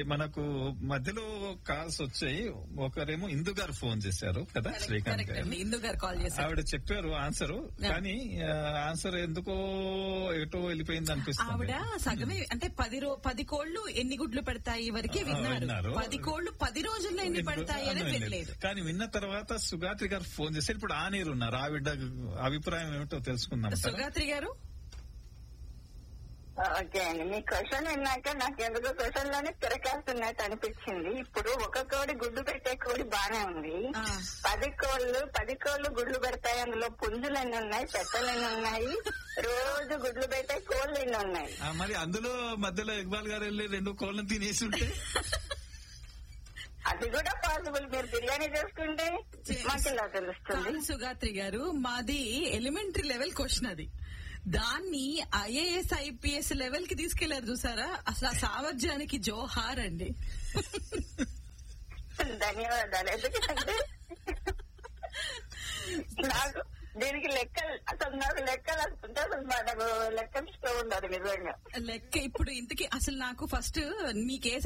మనకు మధ్యలో కాల్స్ వచ్చాయి ఒకరేమో ఇందు గారు ఫోన్ చేశారు కదా శ్రీకాంత్ కరెక్ట్ గారు అండి ఇందు గారు కాల్ చేశారు ఆవిడ చెప్పారు ఆన్సర్ కానీ ఆన్సర్ ఎందుకో ఎటో వెళ్ళిపోయింది అనిపిస్తుంది ఆవిడ సగమే అంటే పది రో పది కోళ్లు ఎన్ని గుడ్లు పెడతాయి వరకే ఆ, విన్నారు విన్నారు. పది కోళ్లు పది రోజుల్లో ఎన్ని పడతాయి అని అర్థం వినలేదు లేదు. కానీ విన్న తర్వాత సుగాత్రి గారు ఫోన్ చేశారు ఇప్పుడు ఆ నీరు ఉన్నారు ఆవిడ అభిప్రాయం ఏమిటో తెలుసుకుందాం కదా? సుగాత్రి గారు ఓకే అండి మీ క్వశ్చన్ విన్నాక నాకు ఎందుకో క్వశ్చన్ లోనే తిరకాస్తున్నట్టు అనిపించింది ఇప్పుడు ఒక కోడి గుడ్డు పెట్టే కోడి బానే ఉంది ఆ. పది కోళ్ళు పది కోళ్ళు గుడ్లు పెడతాయి అందులో పుంజులు ఎన్ని ఉన్నాయి పెట్టలు ఎన్ని ఉన్నాయి రోజు గుడ్లు పెట్టే కోళ్ళు ఎన్ని ఉన్నాయి ఆ, మరి అందులో మధ్యలో ఇక్బాల్ గారు వెళ్ళి రెండు కోళ్ళని తినేసి ఉంటే అది కూడా పాసిబుల్ మీరు బిర్యానీ చేసుకుంటే మాకు ఇలా తెలుస్తుంది కాదు సుగాత్రి గారు మాది ఎలిమెంటరీ లెవెల్ క్వశ్చన్ అది దాన్ని ఐఏఎస్ ఐపీఎస్ లెవెల్ కి తీసుకెళ్లారు చూసారా అసలు ఆ సామర్థ్యానికి జోహార్ అండి ధన్యవాదాలు ఎందుకంటే నాకు దీనికి లెక్కలు అసలు నాకు లెక్కలు అనుకుంటే అసలు మనకు లెక్కలు ఇష్టం ఉండదు నిజంగా లెక్క ఇప్పుడు ఇంతకి అసలు నాకు ఫస్ట్ మీకే